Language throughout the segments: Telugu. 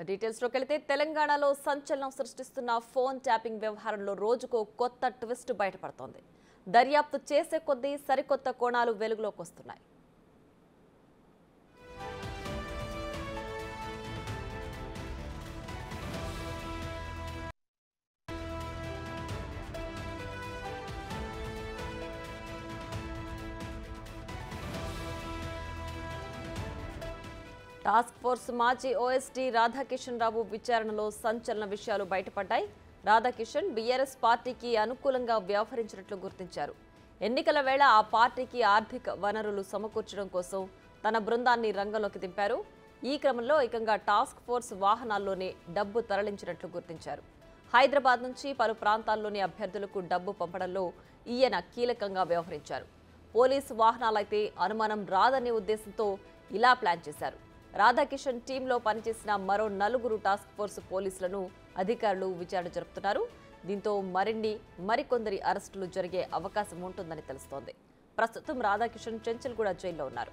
డీటెయిల్స్ లోకి వెళితే తెలంగాణలో సంచలనం సృష్టిస్తున్న ఫోన్ ట్యాపింగ్ వ్యవహారంలో రోజుకో కొత్త ట్విస్ట్ బయటపడుతోంది దర్యాప్తు చేసే కొద్దీ సరికొత్త కోణాలు వెలుగులోకి వస్తున్నాయి టాస్క్ ఫోర్స్ మాజీ ఓఎస్డీ రాధాకిషన్ రావు విచారణలో సంచలన విషయాలు బయటపడ్డాయి రాధాకిషన్ బీఆర్ఎస్ పార్టీకి అనుకూలంగా వ్యవహరించినట్లు గుర్తించారు ఎన్నికల వేళ ఆ పార్టీకి ఆర్థిక వనరులు సమకూర్చడం కోసం తన బృందాన్ని రంగంలోకి దింపారు ఈ క్రమంలో ఏకంగా టాస్క్ ఫోర్స్ వాహనాల్లోనే డబ్బు తరలించినట్లు గుర్తించారు హైదరాబాద్ నుంచి పలు ప్రాంతాల్లోని అభ్యర్థులకు డబ్బు పంపడంలో ఈయన కీలకంగా వ్యవహరించారు పోలీసు వాహనాలైతే అనుమానం రాదనే ఉద్దేశంతో ఇలా ప్లాన్ చేశారు రాధాకిషన్ టీంలో పనిచేసిన మరో నలుగురు టాస్క్ ఫోర్స్ పోలీసులను అధికారులు విచారణ జరుపుతున్నారు దీంతో మరిన్ని మరికొందరి అరెస్టులు జరిగే అవకాశం ఉంటుందని తెలుస్తోంది ప్రస్తుతం రాధాకిషన్ చెంచల్గూడ జైల్లో ఉన్నారు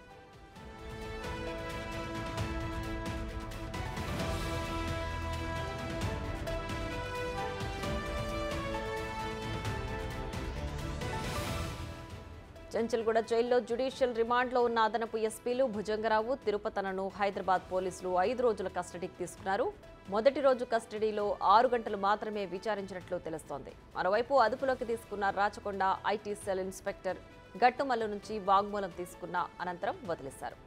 చెంచల్గూడ జైల్లో జ్యుడిషియల్ రిమాండ్లో ఉన్న అదనపు ఎస్పీలు భుజంగరావు తిరుపతనను హైదరాబాద్ పోలీసులు ఐదు రోజుల కస్టడీకి తీసుకున్నారు మొదటి రోజు కస్టడీలో ఆరు గంటలు మాత్రమే విచారించినట్లు తెలుస్తోంది మరోవైపు అదుపులోకి తీసుకున్న Rachakonda IT cell inspector Gattumallu నుంచి వాంగ్మూలం తీసుకున్న అనంతరం వదిలేశారు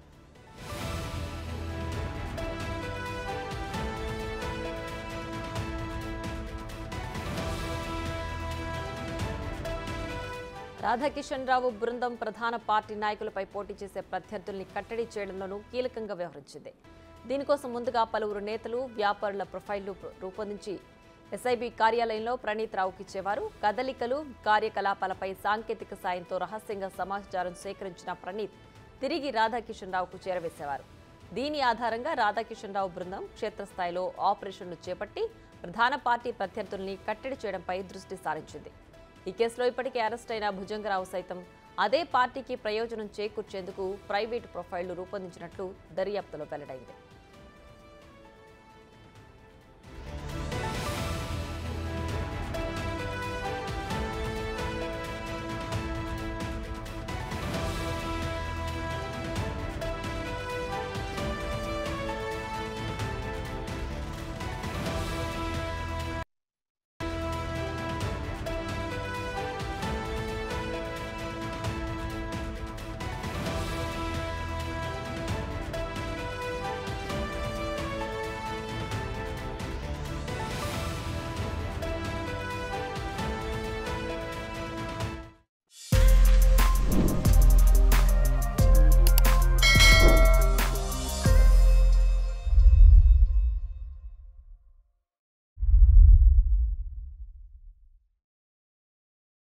రాధాకిషన్ రావు బృందం ప్రధాన పార్టీ నాయకులపై పోటీ చేసే ప్రత్యర్థుల్ని కట్టడి చేయడంలోనూ కీలకంగా వ్యవహరించింది దీనికోసం ముందుగా పలువురు నేతలు వ్యాపారుల ప్రొఫైళ్లు రూపొందించి ఎస్ఐబి కార్యాలయంలో ప్రణీత్ రావుకి ఇచ్చేవారు కదలికలు కార్యకలాపాలపై సాంకేతిక సాయంతో రహస్యంగా సమాచారం సేకరించిన ప్రణీత్ తిరిగి రాధాకిషన్ రావుకు చేరవేసేవారు దీని ఆధారంగా రాధాకిషన్ రావు బృందం క్షేత్రస్థాయిలో ఆపరేషన్లు చేపట్టి ప్రధాన పార్టీ ప్రత్యర్థుల్ని కట్టడి చేయడంపై దృష్టి సారించింది ఈ కేసులో ఇప్పటికే అరెస్ట్ అయిన భుజంగరావు సైతం అదే పార్టీకి ప్రయోజనం చేకూర్చేందుకు ప్రైవేటు ప్రొఫైళ్లు రూపొందించినట్లు దర్యాప్తులో వెల్లడైంది